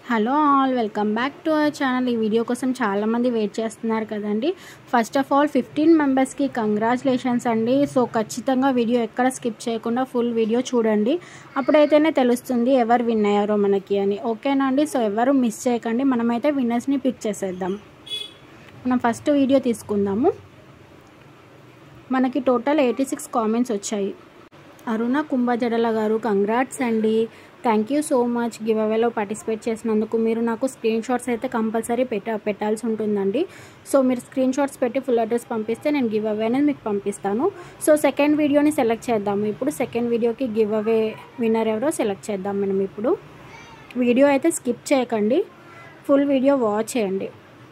hello all welcome back to our channel ఈ video కోసం చాలామంది వెయిట్ చేస్తున్నారు కదండి ఫస్ట్ ఆఫ్ ఆల్ ఫిఫ్టీన్ మెంబర్స్కి కంగ్రాచులేషన్స్ అండి సో ఖచ్చితంగా వీడియో ఎక్కడ స్కిప్ చేయకుండా ఫుల్ వీడియో చూడండి అప్పుడైతేనే తెలుస్తుంది ఎవరు విన్ అయ్యారో మనకి అని ఓకేనా అండి సో ఎవరు మిస్ చేయకండి మనమైతే విన్నర్స్ని పిక్ చేసేద్దాం మనం ఫస్ట్ వీడియో తీసుకుందాము మనకి టోటల్ ఎయిటీ సిక్స్ కామెంట్స్ వచ్చాయి అరుణ కుంభజడల గారు కంగ్రాట్స్ అండి thank you so much give అవేలో పార్టిసిపేట్ చేసినందుకు మీరు నాకు స్క్రీన్ షాట్స్ అయితే కంపల్సరీ పెట్ట పెట్టాల్సి ఉంటుందండి సో మీరు స్క్రీన్ షాట్స్ పెట్టి ఫుల్ అడ్రస్ పంపిస్తే నేను గివ్ అవే అనేది మీకు పంపిస్తాను సో సెకండ్ వీడియోని సెలెక్ట్ చేద్దాము ఇప్పుడు సెకండ్ వీడియోకి గివ్ అవే విన్నర్ ఎవరో సెలెక్ట్ చేద్దాం మనం ఇప్పుడు వీడియో అయితే స్కిప్ చేయకండి ఫుల్ వీడియో వాచ్ చేయండి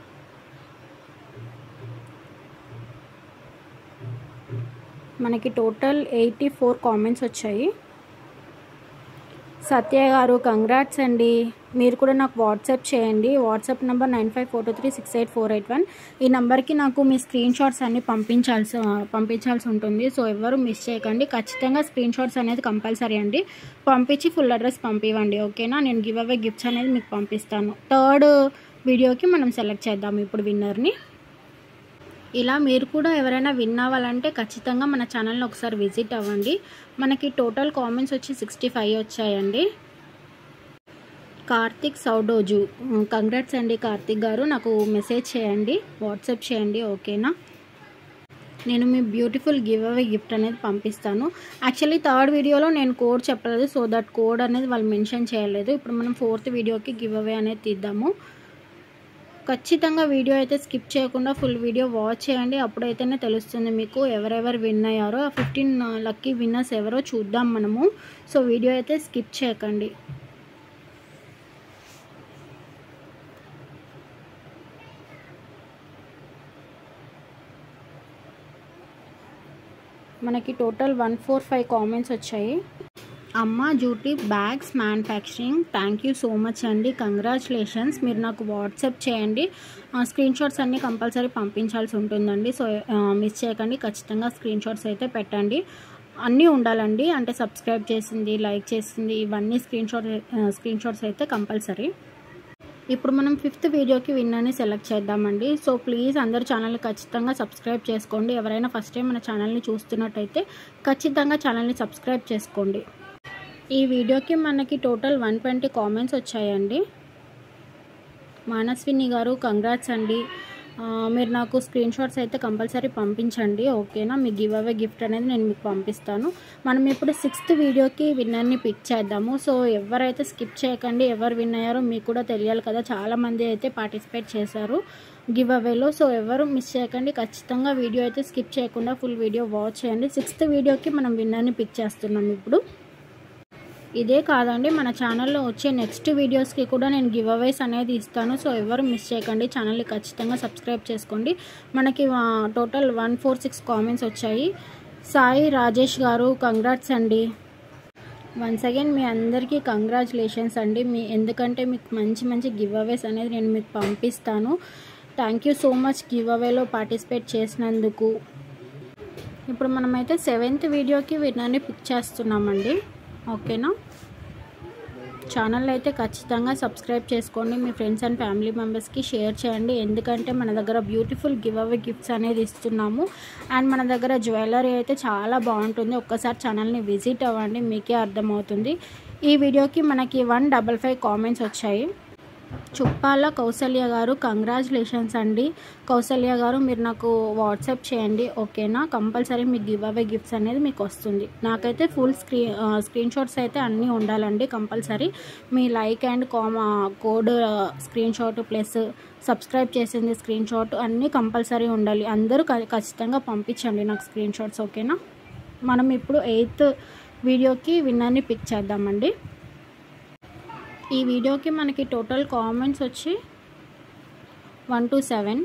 మనకి టోటల్ ఎయిటీ ఫోర్ కామెంట్స్ వచ్చాయి సత్య గారు కంగ్రాట్స్ అండి మీరు కూడా నాకు వాట్సాప్ చేయండి WhatsApp number nine five four two three six eight four eight one ఈ నెంబర్కి నాకు మీ స్క్రీన్ షాట్స్ అన్ని పంపించాల్సి పంపించాల్సి ఉంటుంది సో ఎవరు మిస్ చేయకండి ఖచ్చితంగా స్క్రీన్ షాట్స్ అనేది కంపల్సరీ అండి పంపించి ఫుల్ అడ్రస్ పంపివ్వండి ఓకేనా నేను గివ్ అవే గిఫ్ట్స్ అనేది మీకు పంపిస్తాను థర్డ్ వీడియోకి మనం సెలెక్ట్ చేద్దాం ఇప్పుడు విన్నర్ని ఇలా మీరు కూడా ఎవరైనా విన్ అవ్వాలంటే ఖచ్చితంగా మన ఛానల్ని ఒకసారి విజిట్ అవ్వండి మనకి టోటల్ కామెంట్స్ వచ్చి సిక్స్టీ ఫైవ్ వచ్చాయండి కార్తిక్ సౌడోజు కంగ్రాట్స్ అండి కార్తిక్ గారు నాకు మెసేజ్ చేయండి వాట్సాప్ చేయండి ఓకేనా నేను మీ బ్యూటిఫుల్ గివ్ అవే గిఫ్ట్ అనేది పంపిస్తాను యాక్చువల్లీ థర్డ్ వీడియోలో నేను కోడ్ చెప్పలేదు సో దట్ కోడ్ అనేది వాళ్ళు మెన్షన్ చేయలేదు ఇప్పుడు మనం ఫోర్త్ వీడియోకి గివ్ అవే అనేది తీద్దాము ఖచ్చితంగా వీడియో అయితే స్కిప్ చేయకుండా ఫుల్ వీడియో వాచ్ చేయండి అప్పుడైతేనే తెలుస్తుంది మీకు ఎవరెవరు విన్ అయ్యారో ఆ ఫిఫ్టీన్ లక్కీ విన్నర్స్ ఎవరో చూద్దాం మనము సో వీడియో అయితే స్కిప్ చేయకండి మనకి total one four five comments వచ్చాయి అమ్మ jute bags manufacturing thank you so much అండి కంగ్రాచులేషన్స్ మీరు నాకు వాట్సాప్ చేయండి స్క్రీన్ షాట్స్ అన్నీ కంపల్సరీ పంపించాల్సి ఉంటుందండి సో మిస్ చేయకండి ఖచ్చితంగా స్క్రీన్ షాట్స్ అయితే పెట్టండి అన్నీ ఉండాలండి అంటే సబ్స్క్రైబ్ చేసింది లైక్ చేసింది ఇవన్నీ స్క్రీన్ షాట్ స్క్రీన్ షాట్స్ అయితే కంపల్సరీ ఇప్పుడు మనం ఫిఫ్త్ వీడియోకి విన్నర్ని సెలెక్ట్ చేద్దామండి సో ప్లీజ్ అందరు ఛానల్ని ఖచ్చితంగా సబ్స్క్రైబ్ చేసుకోండి ఎవరైనా ఫస్ట్ టైం మన ఛానల్ని చూస్తున్నట్టయితే ఖచ్చితంగా ఛానల్ని సబ్స్క్రైబ్ చేసుకోండి ఈ వీడియోకి మనకి టోటల్ వన్ ట్వంటీ కామెంట్స్ వచ్చాయండి మానస్విని గారు కంగ్రాట్స్ అండి మీరు నాకు స్క్రీన్ షాట్స్ అయితే కంపల్సరీ పంపించండి ఓకేనా మీ గివ్ అవే గిఫ్ట్ అనేది నేను మీకు పంపిస్తాను మనం ఇప్పుడు సిక్స్త్ వీడియోకి విన్నర్ని పిక్ చేద్దాము సో ఎవరైతే స్కిప్ చేయకండి ఎవరు విన్ అయ్యారో మీకు కూడా తెలియాలి కదా చాలామంది అయితే పార్టిసిపేట్ చేశారు గివ్ అవేలో సో ఎవరు మిస్ చేయకండి ఖచ్చితంగా వీడియో అయితే స్కిప్ చేయకుండా ఫుల్ వీడియో వాచ్ చేయండి సిక్స్త్ వీడియోకి మనం విన్నర్ని పిక్ చేస్తున్నాం ఇప్పుడు ఇదే కాదండి మన ఛానల్లో వచ్చే నెక్స్ట్ వీడియోస్కి కూడా నేను గివ్ అవేస్ అనేది ఇస్తాను సో ఎవరు మిస్ చేయకండి ఛానల్ని ఖచ్చితంగా సబ్స్క్రైబ్ చేసుకోండి మనకి total one four six comments వచ్చాయి సాయి రాజేష్ గారు కంగ్రాట్స్ అండి వన్స్ అగైన్ మీ అందరికీ కంగ్రాచులేషన్స్ అండి మీ ఎందుకంటే మీకు మంచి మంచి గివ్ అవేస్ అనేది నేను మీకు పంపిస్తాను thank you so much give అవేలో పార్టిసిపేట్ చేసినందుకు ఇప్పుడు మనమైతే సెవెంత్ వీడియోకి విన్నర్ని పిక్ చేస్తున్నామండి ఓకేనా ఛానల్ అయితే ఖచ్చితంగా సబ్స్క్రైబ్ చేసుకోండి మీ ఫ్రెండ్స్ అండ్ ఫ్యామిలీ మెంబర్స్కి షేర్ చేయండి ఎందుకంటే మన దగ్గర బ్యూటిఫుల్ గివ్ అవే గిఫ్ట్స్ అనేది ఇస్తున్నాము అండ్ మన దగ్గర జ్యువెలరీ అయితే చాలా బాగుంటుంది ఒక్కసారి ఛానల్ని విజిట్ అవ్వండి మీకే అర్థమవుతుంది ఈ వీడియోకి మనకి వన్ డబల్ ఫైవ్ కామెంట్స్ వచ్చాయి చుప్పాల కౌసల్య గారు కంగ్రాచులేషన్స్ అండి కౌసల్య గారు మీరు నాకు వాట్సాప్ చేయండి ఓకేనా కంపల్సరీ మీ గివ్ అవే గిఫ్ట్స్ అనేది మీకు వస్తుంది నాకైతే ఫుల్ స్క్రీన్ స్క్రీన్ షాట్స్ అయితే అన్నీ ఉండాలండి కంపల్సరీ మీ like and comma code screen shot plus subscribe చేసింది స్క్రీన్ షాట్ అన్నీ కంపల్సరీ ఉండాలి అందరూ ఖచ్చితంగా పంపించండి నాకు స్క్రీన్ షాట్స్ ఓకేనా మనం ఇప్పుడు ఎయిత్ వీడియోకి విన్నర్ని పిక్ చేద్దామండి ఈ వీడియోకి మనకి టోటల్ కామెంట్స్ వచ్చి one two seven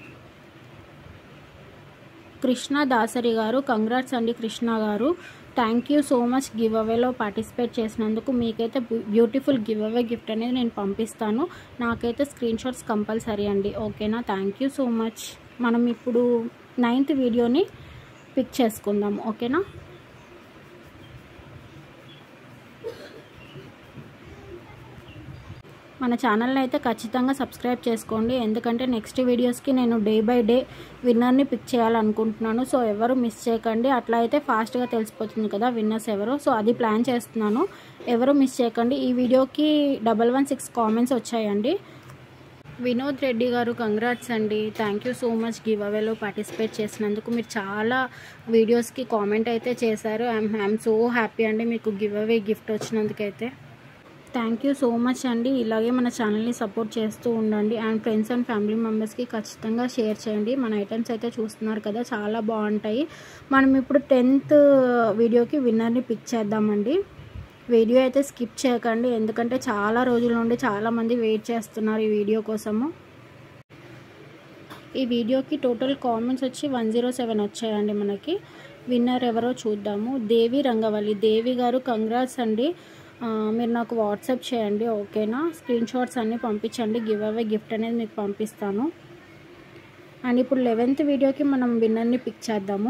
Krishna Dasari గారు కంగ్రాట్స్ అండి కృష్ణ గారు thank you so much give అవేలో పార్టిసిపేట్ చేసినందుకు మీకైతే బ్యూటిఫుల్ గివ్ అవే గిఫ్ట్ అనేది నేను పంపిస్తాను నాకైతే స్క్రీన్ షాట్స్ కంపల్సరీ అండి ఓకేనా థ్యాంక్ యూ సో మచ్ మనం ఇప్పుడు నైన్త్ వీడియోని పిక్ చేసుకుందాం ఓకేనా మన ఛానల్ని అయితే ఖచ్చితంగా సబ్స్క్రైబ్ చేసుకోండి ఎందుకంటే నెక్స్ట్ వీడియోస్కి నేను డే బై డే విన్నర్ని పిక్ చేయాలనుకుంటున్నాను సో ఎవరు మిస్ చేయకండి అట్లా అయితే ఫాస్ట్గా తెలిసిపోతుంది కదా విన్నర్స్ ఎవరు సో అది ప్లాన్ చేస్తున్నాను ఎవరు మిస్ చేయకండి ఈ వీడియోకి డబల్ వన్ సిక్స్ కామెంట్స్ వచ్చాయండి వినోద్ రెడ్డి గారు కంగ్రాట్స్ అండి thank you so much give అవేలో పార్టిసిపేట్ చేసినందుకు మీరు చాలా వీడియోస్కి కామెంట్ అయితే చేశారు ఐఎమ్ ఐఎమ్ సో హ్యాపీ అండి మీకు గివ్ అవే గిఫ్ట్ వచ్చినందుకైతే థ్యాంక్ యూ సో మచ్ అండి ఇలాగే మన ఛానల్ని సపోర్ట్ చేస్తూ ఉండండి అండ్ ఫ్రెండ్స్ అండ్ ఫ్యామిలీ మెంబర్స్కి ఖచ్చితంగా షేర్ చేయండి మన ఐటమ్స్ అయితే చూస్తున్నారు కదా చాలా బాగుంటాయి మనం ఇప్పుడు టెన్త్ వీడియోకి విన్నర్ని పిక్ చేద్దామండి వీడియో అయితే స్కిప్ చేయకండి ఎందుకంటే చాలా రోజుల నుండి చాలామంది వెయిట్ చేస్తున్నారు ఈ వీడియో కోసము ఈ వీడియోకి టోటల్ కామెంట్స్ వచ్చి వన్ జీరో సెవెన్ వచ్చాయండి మనకి విన్నర్ ఎవరో చూద్దాము దేవి రంగవల్లి దేవి గారు కంగ్రాట్స్ అండి ఆ, మీరు నాకు వాట్సాప్ చేయండి ఓకేనా స్క్రీన్ షాట్స్ అన్నీ పంపించండి గివ్ అవే గిఫ్ట్ అనేది మీకు పంపిస్తాను అండ్ ఇప్పుడు లెవెన్త్ వీడియోకి మనం విన్నర్ని పిక్ చేద్దాము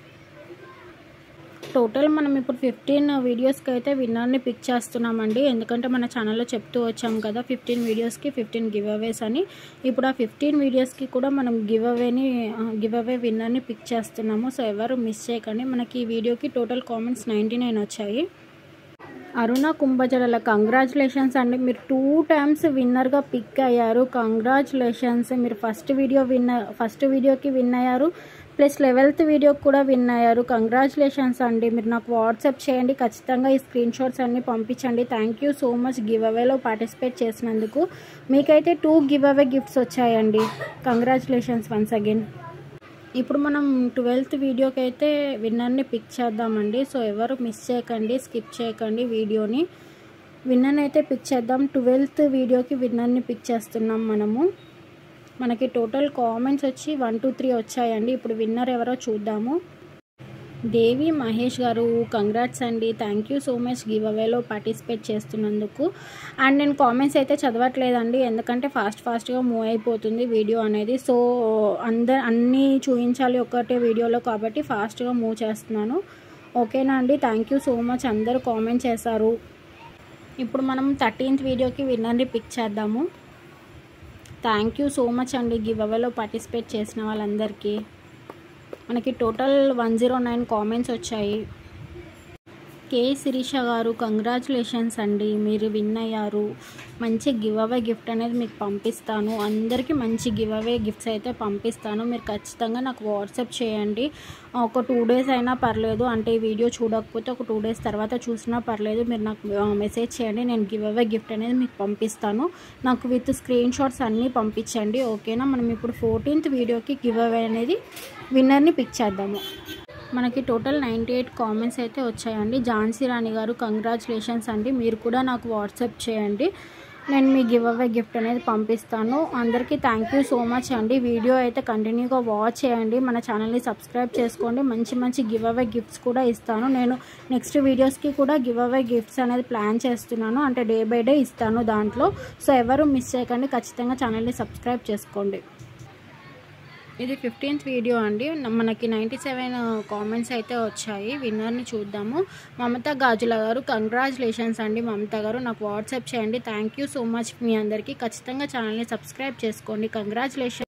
టోటల్ మనం ఇప్పుడు ఫిఫ్టీన్ వీడియోస్కి అయితే విన్నర్ని పిక్ చేస్తున్నామండి ఎందుకంటే మన ఛానల్లో చెప్తూ వచ్చాం కదా ఫిఫ్టీన్ వీడియోస్కి ఫిఫ్టీన్ గివ్ అవేస్ అని ఇప్పుడు ఆ ఫిఫ్టీన్ వీడియోస్కి కూడా మనం గివ్ అవేని గివ్ అవే విన్నర్ని పిక్ చేస్తున్నాము సో ఎవరు మిస్ చేయకండి మనకి ఈ వీడియోకి టోటల్ కామెంట్స్ నైంటీ నైన్ వచ్చాయి అరుణ కుంభజడల కంగ్రాచులేషన్స్ అండి మీరు టూ టైమ్స్ విన్నర్గా పిక్ అయ్యారు కంగ్రాచులేషన్స్ మీరు ఫస్ట్ వీడియో విన్న ఫస్ట్ వీడియోకి విన్ అయ్యారు ప్లస్ లెవెల్త్ వీడియోకి కూడా విన్ అయ్యారు కంగ్రాచులేషన్స్ అండి మీరు నాకు వాట్సాప్ చేయండి ఖచ్చితంగా ఈ స్క్రీన్ షాట్స్ అన్నీ పంపించండి thank you so much give అవేలో పార్టిసిపేట్ చేసినందుకు మీకైతే టూ గివ్ అవే గిఫ్ట్స్ వచ్చాయండి కంగ్రాచులేషన్స్ వన్స్ అగైన్ ఇప్పుడు మనం ట్వెల్త్ వీడియోకి అయితే విన్నర్ని పిక్ చేద్దామండి సో ఎవరు మిస్ చేయకండి స్కిప్ చేయకండి వీడియోని విన్నర్ని అయితే పిక్ చేద్దాం ట్వెల్త్ వీడియోకి విన్నర్ని పిక్ చేస్తున్నాం మనము మనకి టోటల్ కామెంట్స్ వచ్చి వన్ టూ త్రీ వచ్చాయండి ఇప్పుడు విన్నర్ ఎవరో చూద్దాము దేవి మహేష్ గారు కంగ్రాట్స్ అండి thank you so much give అవేలో పార్టిసిపేట్ చేస్తున్నందుకు అండ్ నేను కామెంట్స్ అయితే చదవట్లేదండి ఎందుకంటే ఫాస్ట్ ఫాస్ట్గా మూవ్ అయిపోతుంది వీడియో అనేది సో అందరు అన్నీ చూపించాలి ఒకటే వీడియోలో కాబట్టి ఫాస్ట్గా మూవ్ చేస్తున్నాను ఓకేనా అండి థ్యాంక్ యూ సో మచ్ అందరూ కామెంట్ చేశారు ఇప్పుడు మనం థర్టీన్త్ వీడియోకి విన్నర్ని పిక్ చేద్దాము థ్యాంక్ యూ సో మచ్ అండి గివ్ అవేలో పార్టిసిపేట్ చేసిన వాళ్ళందరికీ మనకి total one zero nine comments వచ్చాయి కే శిరీష గారు కంగ్రాచులేషన్స్ అండి మీరు విన్ అయ్యారు మంచి గివ్ అవే గిఫ్ట్ అనేది మీకు పంపిస్తాను అందరికీ మంచి గివ్ అవే గిఫ్ట్స్ అయితే పంపిస్తాను మీరు ఖచ్చితంగా నాకు వాట్సాప్ చేయండి ఒక టూ డేస్ అయినా పర్లేదు అంటే ఈ వీడియో చూడకపోతే ఒక టూ డేస్ తర్వాత చూసినా పర్లేదు మీరు నాకు మెసేజ్ చేయండి నేను గివ్ అవే గిఫ్ట్ అనేది మీకు పంపిస్తాను నాకు విత్ స్క్రీన్ షాట్స్ అన్నీ పంపించండి ఓకేనా మనం ఇప్పుడు ఫోర్టీన్త్ వీడియోకి గివ్ అవే అనేది విన్నర్ని పిక్ చేద్దాము మనకి టోటల్ నైంటీ ఎయిట్ కామెంట్స్ అయితే వచ్చాయండి ఝాన్సీ రాణి గారు కంగ్రాచులేషన్స్ అండి మీరు కూడా నాకు వాట్సాప్ చేయండి నేను మీ గివ్ అవే గిఫ్ట్ అనేది పంపిస్తాను అందరికీ థ్యాంక్ యూ సో మచ్ అండి వీడియో అయితే కంటిన్యూగా వాచ్ చేయండి మన ఛానల్ని సబ్స్క్రైబ్ చేసుకోండి మంచి మంచి గివ్ అవే గిఫ్ట్స్ కూడా ఇస్తాను నేను నెక్స్ట్ వీడియోస్కి కూడా గివ్ అవే గిఫ్ట్స్ అనేది ప్లాన్ చేస్తున్నాను అంటే డే బై డే ఇస్తాను దాంట్లో సో ఎవరు మిస్ చేయకండి ఖచ్చితంగా ఛానల్ని సబ్స్క్రైబ్ చేసుకోండి ఇది ఫిఫ్టీన్త్ వీడియో అండి మనకి నైంటీ సెవెన్ కామెంట్స్ అయితే వచ్చాయి విన్నర్ని చూద్దాము మమత గాజుల గారు కంగ్రాచులేషన్స్ అండి మమత గారు నాకు వాట్సాప్ చేయండి థ్యాంక్ యూ సో మచ్ మీ అందరికీ ఖచ్చితంగా ఛానల్ని సబ్స్క్రైబ్ చేసుకోండి కంగ్రాచులేషన్